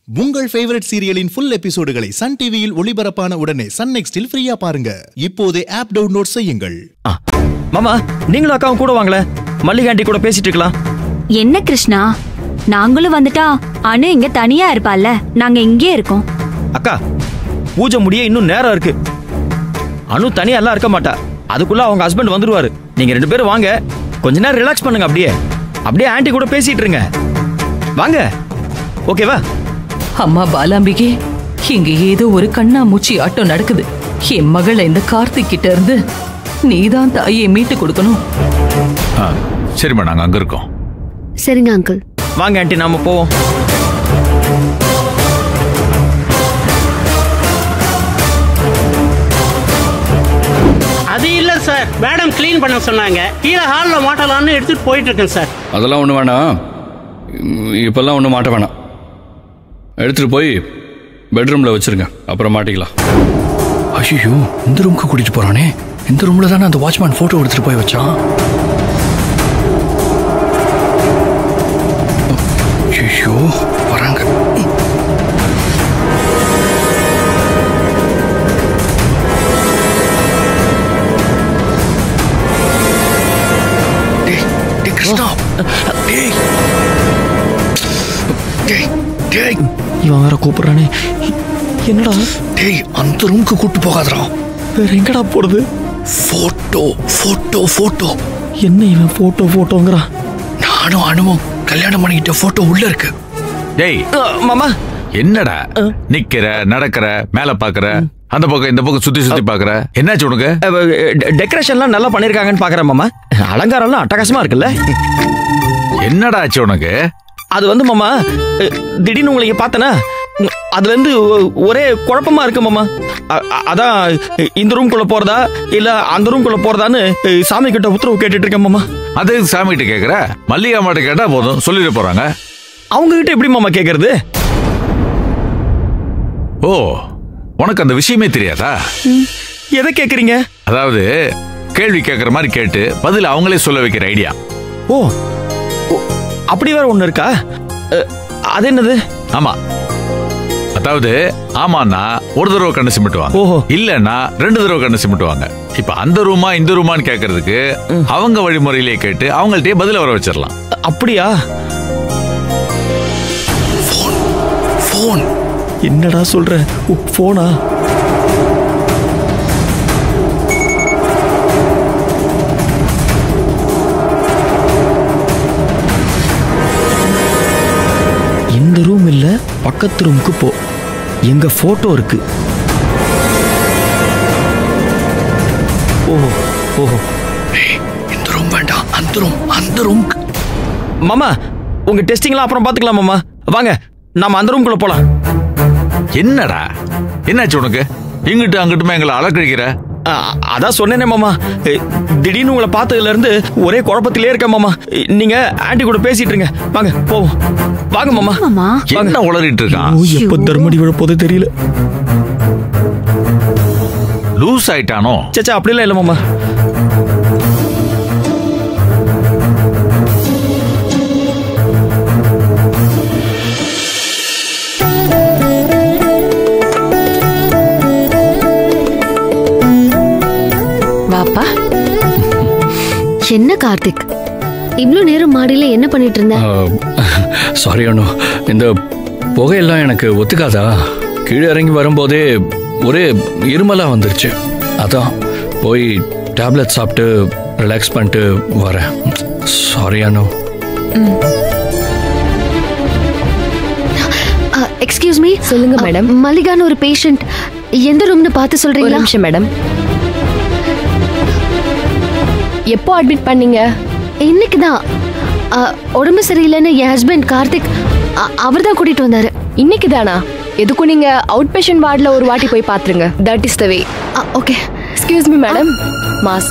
உங்கள் ஃபேவரட் சீரியலின் ஃபுல் எபிசோடுகளை சன் டிவியில் ஒளிபரப்பான உடனே சன் நெக்ஸ்டில் ஃப்ரீயா பாருங்க இப்போதே ஆப் டவுன்லோட் செய்யுங்கள் ஆ, மாமா நீங்களும் அக்காவும் கூட வாங்களே மல்லிகை ஆண்டி கூட பேசிட்டு இருக்கலாம் என்ன கிருஷ்ணா நாங்களும் வந்துட்டா அனு இங்க தனியா இருப்பால்ல நாங்க இங்கே இருக்கோம் அக்கா பூஜை முடிய இன்னும் நேரம் இருக்கு அனு தனியா எல்லாம் இருக்க மாட்டா அதுக்குள்ள அவங்க ஹஸ்பண்ட் வந்துருவாரு நீங்க ரெண்டு பேரும் வாங்க கொஞ்ச நேரம் ரிலாக்ஸ் பண்ணுங்க அப்படியே அப்படியே ஆண்டி கூட பேசிட்டு இருங்க வாங்க ஓகேவா அம்மா பாலாம்பிகே இங்க ஏதோ ஒரு கண்ணாமூச்சி ஆட்டம் நடக்குது என் மகளை இந்த கார்த்திக் கிட்ட இருந்து நீதான் தாயை மீட்டு கொடுக்கணும் ஆ சரிம்மா நாங்கள் அங்கே இருக்கோம் சரிங்க அங்கிள் வாங்க ஆண்டி நாம போவோம் அது இல்ல சார் மேடம் க்ளீன் பண்ண சொன்னாங்க கீழே ஹாலில் மாட்டலாம்னு எடுத்துட்டு போயிட்டு இருக்கேன் சார் அதெல்லாம் ஒன்றும் வேணாம் உம், இப்பெல்லாம் ஒன்றும் மாட்ட வேணாம் எடுத்துகிட்டு போய் பெட்ரூமில் வச்சிருங்க அப்புறம் மாட்டிக்கலாம் ஐயோ இந்த ரூமுக்கு கூட்டிகிட்டு போகிறானே இந்த ரூமில் தானே அந்த வாட்ச்மேன் ஃபோட்டோ எடுத்துகிட்டு போய் வச்சான் ஐயோ வராங்க டேய், டேய் கிருஷ்ணா டேய் டேய் டேய் இவன் வேற கூப்பிடுறானே என்னடா டேய் அந்த ரூமுக்கு கூட்டு போகாதடா வேற எங்கடா போறது போட்டோ போட்டோ போட்டோ என்ன இவன் போட்டோ போட்டோங்கிறான் நானும் அனுவும் கல்யாணம் பண்ணிக்கிட்ட போட்டோ உள்ள இருக்கு டேய் மாமா என்னடா நிக்கிற நடக்கிற மேல பாக்குற அந்த பக்கம் இந்த பக்கம் சுத்தி சுத்தி பாக்குற என்னாச்சு உனக்கு டெக்கரேஷன்லாம் நல்லா பண்ணிருக்காங்கன்னு பாக்குறேன் மாமா அலங்காரம்லாம் அட்டகாசமா இருக்குல்ல என்னடா ஆச்சு உனக்கு அது வந்து மாமா அஹ், திடீர்னு உங்களை இங்க பார்த்தனா அதுல இருந்து ஒ- ஒரே குழப்பமா இருக்கு மாமா அ- அ- அதான் இந்த ரூம்குள்ள போறதா இல்ல அந்த ரூம்குள்ள போறதான்னு அஹ், சாமி கிட்ட உத்தரவு கேட்டுட்டு இருக்கேன் மாமா அது எதுக்கு சாமி கிட்ட கேக்குற மல்லிகா மாட்ட கேட்டா போதும் சொல்லிட்டு போறாங்க அவங்க கிட்ட எப்படி மாமா கேக்குறது ஓ உனக்கு அந்த விஷயமே தெரியாதா எதை கேக்குறீங்க அதாவது கேள்வி கேட்கற மாதிரி கேட்டு பதில் அவங்களே சொல்ல வைக்கிற ஐடியா ஓ ஓ, அப்படி வேற ஒண்ணு இருக்கா அஹ், அது என்னது ஆமா அதாவது ஆமான்னா ஒரு தடவை கண்ணு சிமிட்டுவாங்க ஓஹோ. இல்லன்னா ரெண்டு தடவை கண்ணு சிமிட்டுவாங்க இப்ப அந்த ரூமா இந்த ரூமான்னு கேக்குறதுக்கு அவங்க வழிமுறையிலே கேட்டு அவங்கள்ட்டயே பதில வர வச்சிடலாம் அப்படியா ஃபோன் ஃபோன் என்னடா சொல்ற ஓ, போனா இந்த ரூம் இல்ல பக்கத்து ரூமுக்கு போ எங்க போட்டோ இருக்கு ஓஹோ ஓஹோ டேய் இந்த ரூம் வேண்டாம் அந்த ரூம் அந்த ரூமுக்கு மாமா உங்க டெஸ்டிங்லாம் அப்புறம் பாத்துக்கலாம் மாமா வாங்க நாம அந்த ரூம்குள்ள போலாம் என்னடா என்னாச்சு உனக்கு இங்கிட்டு அங்கிட்டுமே எங்களை அலக்கழிக்கிற ஆ, அதான் சொன்னேனே மாமா எ, திடீர்னு உங்களை பார்த்ததுல இருந்து ஒரே குழப்பத்திலே இருக்கேன் மாமா எ, நீங்க ஆண்டி கூட பேசிட்டு இருங்க வாங்க போவோம் வாங்க மாமா மாமா என்ன உளறிட்டு இருக்கான் ஐயோ, எப்ப தர்மடி விழ போதே தெரியல லூஸ் ஆயிட்டானோ சேச்சா அப்படிலாம் இல்ல மாமா வாப்பா என்ன கார்த்திக் இவ்ளோ நேரம் மாடியில என்ன பண்ணிட்டு இருந்த சாரி அனு இந்த புகையெல்லாம் எனக்கு ஒத்துக்காதா கீழே இறங்கி வரும்போதே ஒரே இருமலா வந்துருச்சு அதான் போய் டேப்லெட் சாப்பிட்டு ரிலாக்ஸ் பண்ணிட்டு வரேன் சாரி அனு எக்ஸ்கியூஸ் மீ சொல்லுங்க, மேடம். மல்லிகான்னு ஒரு பேஷண்ட் எந்த ரூம்னு பார்த்து ஒரு சொல்றீங்களா நிமிஷம் மேடம் எப்போ அட்மிட் பண்ணீங்க இன்னைக்கு தான் உடம்பு சரியில்லைன்னு என் ஹஸ்பண்ட் கார்த்திக் அவர் தான் கூட்டிட்டு வந்தாரு இன்னைக்கு தானா எதுக்கும் நீங்க அவுட் பேஷண்ட் வார்டில் ஒரு வாட்டி போய் பாத்துருங்க that is the way okay excuse me madam மாஸ்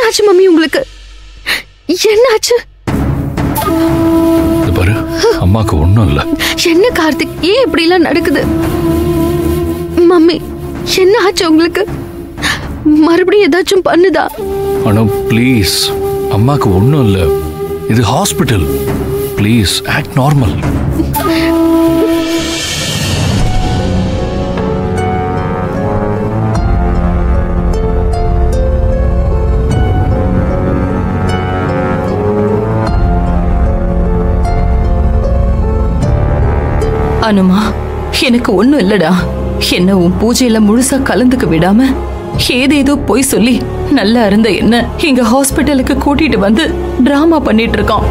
என்னாச்சு மம்மி உங்களுக்கு என்னாச்சு இது பாரு அம்மாக்கு ஒன்றும் இல்லை என்ன கார்த்திக் ஏன் இப்படி எல்லாம் நடக்குது மம்மி என்ன ஆச்சு உங்களுக்கு மறுபடியும் ஏதாச்சும் பண்ணுதா அனு ப்ளீஸ் அம்மாக்கு ஒன்றும் இல்லை இது ஹாஸ்பிட்டல் ப்ளீஸ் ஆக்ட் நார்மல் அனுமா எனக்கு ஒண்ணும் இல்லடா என்ன உன் பூஜையில முழுசா கலந்துக்க விடாம ஏதேதோ பொய் சொல்லி நல்லா இருந்த என்ன இங்க ஹாஸ்பிட்டலுக்கு கூட்டிட்டு வந்து டிராமா பண்ணிட்டு இருக்கான்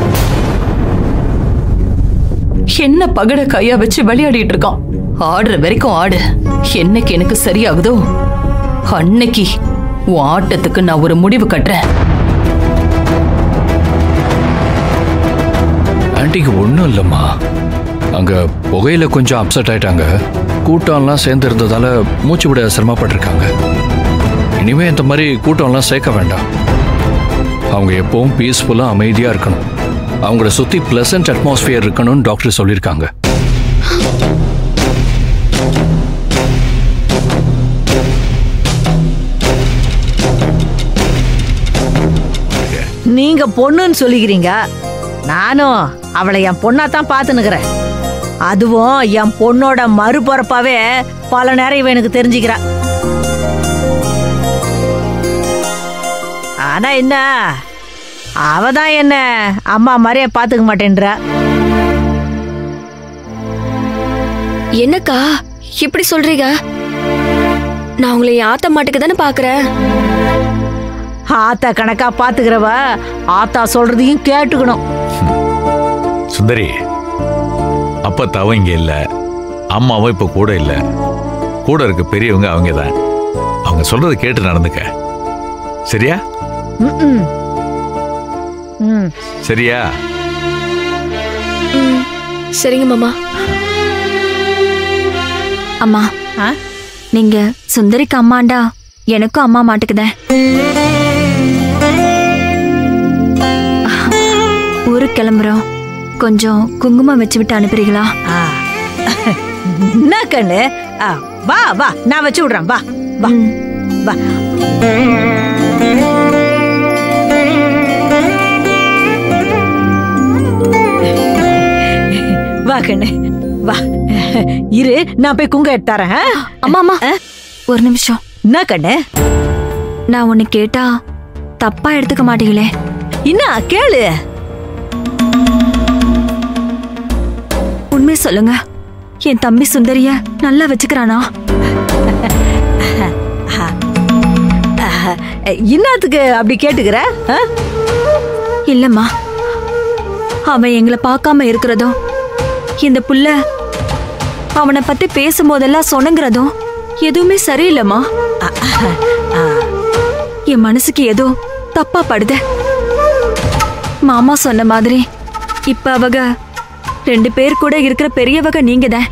என்ன பகட கையா வச்சு விளையாடிட்டு இருக்கான் ஆடுற வரைக்கும் ஆடு என்னைக்கு எனக்கு சரியாகுதோ அன்னைக்கு உன் ஆட்டத்துக்கு நான் ஒரு முடிவு கட்டுறேன் ஆன்ட்டிக்கு ஒன்றும் இல்லைம்மா அங்கே புகையில கொஞ்சம் அப்செட் ஆயிட்டாங்க கூட்டம்லாம் சேர்ந்து இருந்ததால மூச்சு விட சிரமப்பட்டிருக்காங்க இனிமே இந்த மாதிரி கூட்டம்லாம் சேர்க்க வேண்டாம் அவங்க எப்பவும் பீஸ்ஃபுல்லாக அமைதியாக இருக்கணும் அவங்கள சுற்றி ப்ளசன்ட் அட்மாஸ்பியர் இருக்கணும்னு டாக்டர் சொல்லியிருக்காங்க நீங்க பொண்ணுன்னு சொல்லிக்கிறீங்க நானும் அவளை என் பொண்ணா தான் பார்த்துனுக்குறேன் அதுவும் என் பொண்ணோட மறுபரப்பாவே பல நேரம் இவ எனக்கு தெரிஞ்சுக்கிறா ஆனா என்ன அவ தான் என்ன அம்மா மாதிரியே பார்த்துக்க மாட்டேன்றா என்னக்கா இப்படி சொல்றீங்க நான் உங்களை என் ஆத்த மாட்டுக்கு தானே பாக்குறேன் ஆத்தா கணக்கா பாத்துக்கிறவ ஆத்தா சொல்றதையும் கேட்டுக்கணும் சுந்தரி அப்பத்தாவும் இங்க இல்ல அம்மாவும் இப்ப கூட இல்ல கூட இருக்க பெரியவங்க அவங்க தான் அவங்க சொல்றதை கேட்டு நடந்துக்க சரியா ம்ம். ம் சரியா சரிங்க மாமா அம்மா நீங்க சுந்தரிக்கு அம்மாண்டா எனக்கும் அம்மா மாட்டுக்குதேன் ஊருக்கு கிளம்புறோம் கொஞ்சம் குங்குமம் வச்சு விட்டு அனுப்புறீங்களா என்ன கண்ணு ஆ, வா வா நான் வச்சு விடுறேன் வா வா வா வா கண்ணு வா இரு நான் போய் குங்க எடுத்து தரேன் ஆ? அம்மா அம்மா ஒரு நிமிஷம் என்ன கண்ணு நான் உன்னை கேட்டா தப்பா எடுத்துக்க மாட்டீங்களே என்ன கேளு உண்மை சொல்லுங்க என் தம்பி சுந்தரிய நல்லா வச்சுக்கிறானா இன்னத்துக்கு அப்படி கேட்டுக்கிற ஆ? இல்லம்மா அவன் எங்களை பார்க்காம இருக்கிறதும் இந்த புள்ள அவனை பத்தி பேசும்போதெல்லாம் சொனங்கிறதும் எதுவுமே சரியில்லைம்மா என் மனசுக்கு ஏதோ தப்பா படுது மாமா சொன்ன மாதிரி இப்ப அவங்க ரெண்டு பேர் கூட இருக்கிற பெரியவங்க நீங்க தான்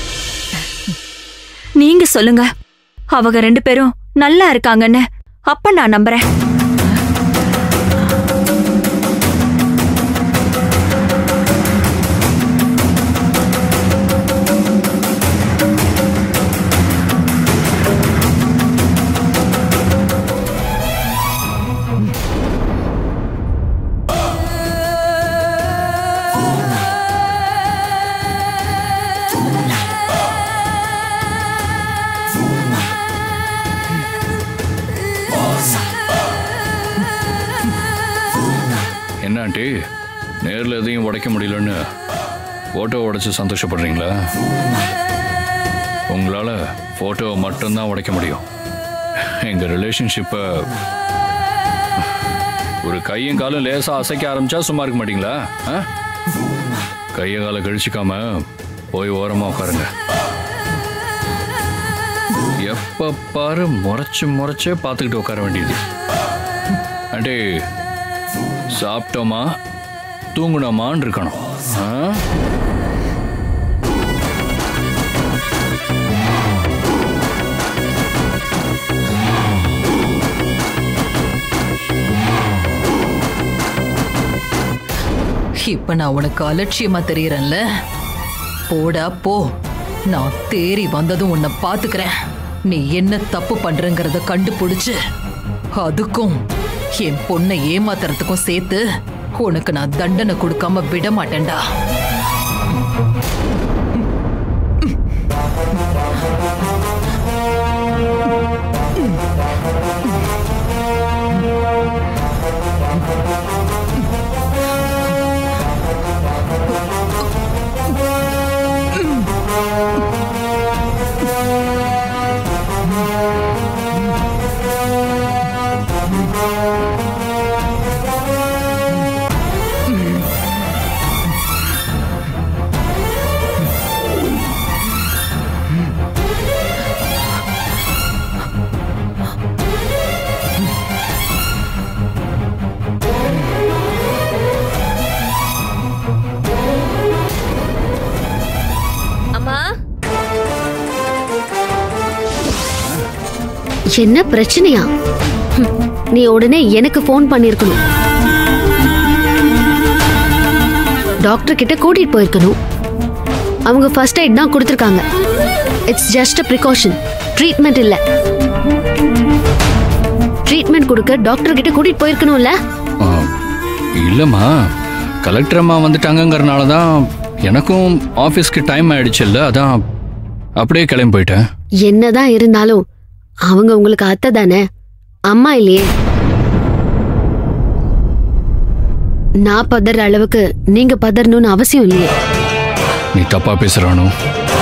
நீங்க சொல்லுங்க அவங்க ரெண்டு பேரும் நல்லா இருக்காங்கன்னு அப்ப நான் நம்புறேன் என்ன ஆண்டி நேரில் எதையும் உடைக்க முடியலன்னு ஃபோட்டோ உடைச்சு சந்தோஷப்படுறீங்களா உங்களால் ஃபோட்டோவை மட்டும்தான் உடைக்க முடியும் எங்கள் ரிலேஷன்ஷிப்பை ஒரு கையும் காலும் லேசாக அசைக்க ஆரம்பிச்சா சும்மா இருக்க மாட்டீங்களா ஆ கையை காலை கழிச்சிக்காம போய் ஓரமாக உட்காருங்க எப்போ பாரு முறைச்சு முறைச்சே பார்த்துக்கிட்டு உட்கார வேண்டியது ஆண்டி சாப்பிட்டோமா தூங்குனோமான்னு இருக்கணும் ஆ? இப்ப நான் உனக்கு அலட்சியமா தெரியறேன்ல போடா போ நான் தேறி வந்ததும் உன்னை பாத்துக்கிறேன் நீ என்ன தப்பு பண்றங்கிறத கண்டுபிடிச்சு அதுக்கும் என் பொண்ணை ஏமாத்துறதுக்கும் சேர்த்து உனக்கு நான் தண்டனை கொடுக்காம விட மாட்டேன்டா அம்மா என்ன பிரச்சனையா ஹம், நீ உடனே எனக்கு ஃபோன் பண்ணிருக்கணும் டாக்டர் கிட்ட கூட்டிட்டு போயிருக்கணும் அவங்க ஃபர்ஸ்ட் எய்ட் தான் கொடுத்துருக்காங்க it's just a precaution treatment இல்ல ட்ரீட்மெண்ட் கொடுக்க டாக்டர் கிட்ட கூட்டிட்டு போயிருக்கணும்ல ஆ, இல்லைம்மா கலெக்டர் அம்மா வந்துட்டாங்கங்கிறனால தான் எனக்கும் ஆஃபீஸ்க்கு டைம் ஆயிடுச்சுல்ல அதான் அப்படியே கிளம்பி போயிட்டேன் என்னதான் இருந்தாலும் அவங்க உங்களுக்கு அத்தை தானே அம்மா இல்லையே நான் பதற அளவுக்கு நீங்க பதறணும்னு அவசியம் இல்லையே நீ தப்பா பேசுறானோ